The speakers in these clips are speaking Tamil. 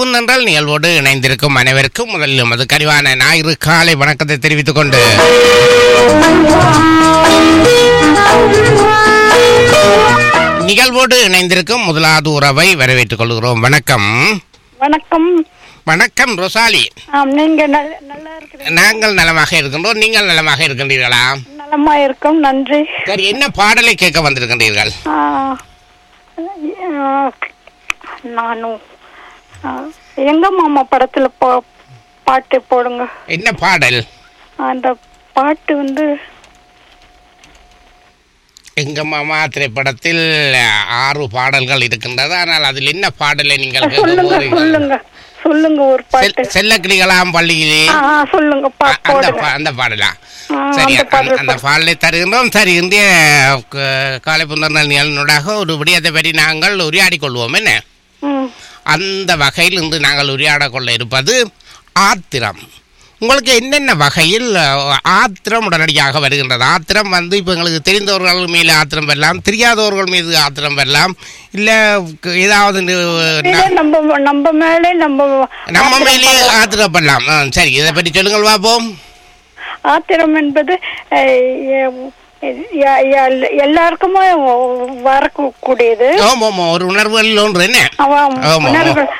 பூந்தென்றல் நிகழ்வோடு இணைந்திருக்கும் அனைவருக்கும் முதலில் நமது கனிவான ஞாயிறு காலை வணக்கத்தை தெரிவித்துக் கொண்டு நிகழ்வோடு இணைந்திருக்கும் முதலாவது உறவை வரவேற்றுக் கொள்கிறோம் வணக்கம் வணக்கம் வணக்கம் ரொசாலி ஆம், நீங்க நல்ல- நல்லா இருக்கிறீங்க நாங்கள் நலமாக இருக்கின்றோம் நீங்கள் நலமாக இருக்கின்றீர்களா நலமா இருக்கும் நன்றி சரி என்ன பாடலை கேட்க வந்திருக்கின்றீர்கள் ஆ, ஆ, நானும் ஆ, எங்க மாமா படத்துல பா- பாட்டு போடுங்க என்ன பாடல் அந்த பாட்டு வந்து எங்க மாமா திரைப்படத்தில் ஆறு பாடல்கள் இருக்கின்றது ஆனால் அதில் என்ன பாடலை நீங்கள் கேட்க சொல்லுங்க போறீர்கள்? சொல்லுங்க சொல்லுங்க ஒரு பாட்டு செல்- செல்லக்கிளிகளாம் பள்ளியிலே ஆ, ஆ, சொல்லுங்க பா- அ- அந்த போடுங்க பா- அந்த பாடலா ஆ, சரி அந்த அந்த- பாடல் அந்த பாடலை தருகின்றோம் சரி இந்திய க- காலை புந்தர்நாள் நிகழ்நூடாக ஒரு விடயத்தை பற்றி நாங்கள் உரையாடிக் கொள்வோம் என்ன ம், அந்த வகையில் இன்று நாங்கள் உரையாட கொள்ள இருப்பது ஆத்திரம் உங்களுக்கு என்னென்ன வகையில் அஹ், ஆத்திரம் உடனடியாக வருகின்றது ஆத்திரம் வந்து இப்போ எங்களுக்கு தெரிந்தவர்கள் மீது ஆத்திரம் வரலாம் தெரியாதவர்கள் மீது ஆத்திரம் வரலாம் இல்லை ஏதாவது நி- இதே நம்ம நம்ம மேலே நம்ம நம்ம மேலே ஆத்திரப்படலாம் ஆ, சரி இதை பற்றி சொல்லுங்கள் பார்ப்போம் ஆத்திரம் என்பது அஹ், எ- எ- எல்லாருக்குமே வரக்கூடியது ஆமாம் ஆமாம் ஒரு உணர்வுகள் ஒன்று என்ன அவன் ஆமா, உணர்வுகள்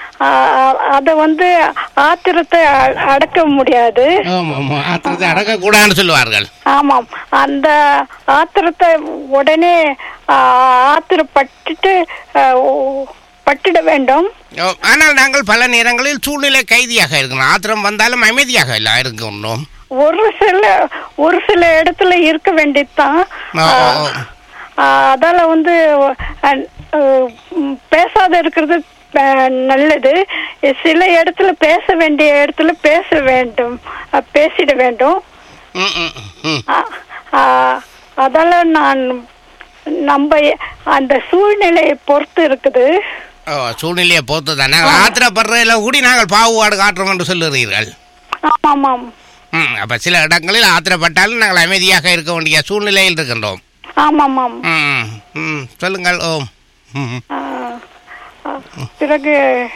அத வந்து ஆத்திரத்தை அ- அடக்க முடியாது ஆமாம் ஆமாம் ஆத்திரத்தை அடக்கக்கூடாதுன்னு சொல்லுவார்கள் ஆமாம் அந்த ஆத்திரத்தை உடனே ஆ, ஆத்திரப்பட்டுட்டு ஆ, ஓ- பட்டுட வேண்டும் ஓ, ஆனால் நாங்கள் பல நேரங்களில் சூழ்நிலை கைதியாக இருக்கணும் ஆத்திரம் வந்தாலும் அமைதியாக இல்லை இருக்கணும் ஒரு சில ஒரு சில இடத்துல இருக்க வேண்டியதுதான் ஆ, ஆ, ஆ. ஆ, அதால வந்து அஹ், அஹ், ம், பேசாத இருக்கிறது அஹ், நல்லது சில இடத்துல பேச வேண்டிய இடத்துல பேச வேண்டும் அஹ், பேசிட வேண்டும் ம், ம், ம். அ- ஆ, அதால நான் நம்ம அந்த சூழ்நிலையை பொறுத்து இருக்குது ஓ சூழ்நிலையை பொறுத்து தானே ஆத்திரப்படுறதுல கூடி நாங்கள் பாகுபாடு காட்டுறோம் என்று சொல்லுகிறீர்கள் ஆமாம் ஆமாம் ம் அப்போ சில இடங்களில் ஆத்திரப்பட்டாலும் நாங்கள் அமைதியாக இருக்க வேண்டிய சூழ்நிலையில் இருக்கின்றோம் ஆமாம் ஆமாம் ம் ம் சொல்லுங்கள் ஓ ம் ஆ, ஆ, பிறகு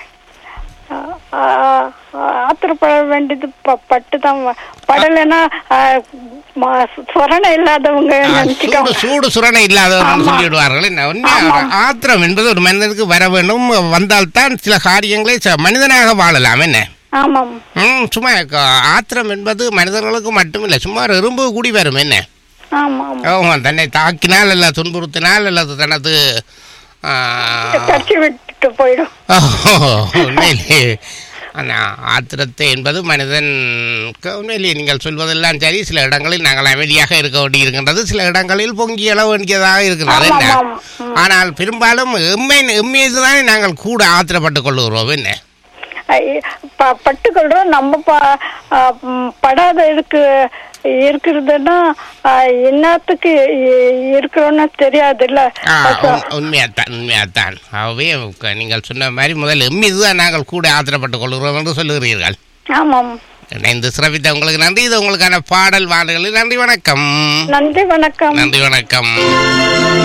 ஆ, ஆ, ஆ, ஆத்திரப்பட வேண்டியது ப- பட்டு தான் படலைன்னா ஆ, ம- சொரணை இல்லாதவங்க ஆ, சூடு நினைச்சுக்கோங்க சூடு சுரணை இல்லாதவர்கள் ஆமா. சொல்லிவிடுவார்கள் என்ன உண்மையா ஆத்திரம் என்பது ஒரு மனிதனுக்கு வர வேண்டும் வந்தால்தான் சில காரியங்களை ச- மனிதனாக வாழலாம் என்ன ஆமாம் ம் சும்மா க- ஆத்திரம் என்பது மனிதர்களுக்கு மட்டுமில்லை சும்மா ஒரு எறும்பு கூடி வரும் என்ன ஆமாம் ஆமா, தன்னை தாக்கினால் அல்ல துன்புறுத்தினால் அல்லது தனது ஆ, கட்சி விட்டுட்டு போயிடும் ஓ, உண்மையிலே ஆனால் ஆத்திரத்தை என்பது மனிதனுக்கு உண்மையிலேயே நீங்கள் சொல்வதெல்லாம் சரி சில இடங்களில் நாங்கள் அமைதியாக இருக்க வேண்டி இருக்கின்றது சில இடங்களில் பொங்கி எழ வேண்டியதாக இருக்கின்றது ஆமாம், என்ன ஆமாம். ம். ஆனால் பெரும்பாலும் எம்மை எம்மீதுதானே நாங்கள் கூட ஆத்திரப்பட்டுக் கொள்ளுகிறோம் என்ன ஐ, ப- பட்டுக்கொள்றோம் நம்ம ப- ஆ, ம், படாத இருக்கு இருக்கிறதுன்னா ஆ, என்னத்துக்கு இ- இருக்கிறோன்னு தெரியாதுல்ல ஆ, உண்- உண்மையாத்தான் உண்மையாத்தான் ஆகவே க- நீங்கள் சொன்ன மாதிரி முதல் எம்மீதுதான் நாங்கள் கூட ஆத்திரப்பட்டுக் கொள்கிறோம் என்று சொல்லுகிறீர்கள் ஆமாம் இணைந்து சிறப்பித்த உங்களுக்கு நன்றி இது உங்களுக்கான பாடல் வாடுகளில் நன்றி வணக்கம் நன்றி வணக்கம் நன்றி வணக்கம்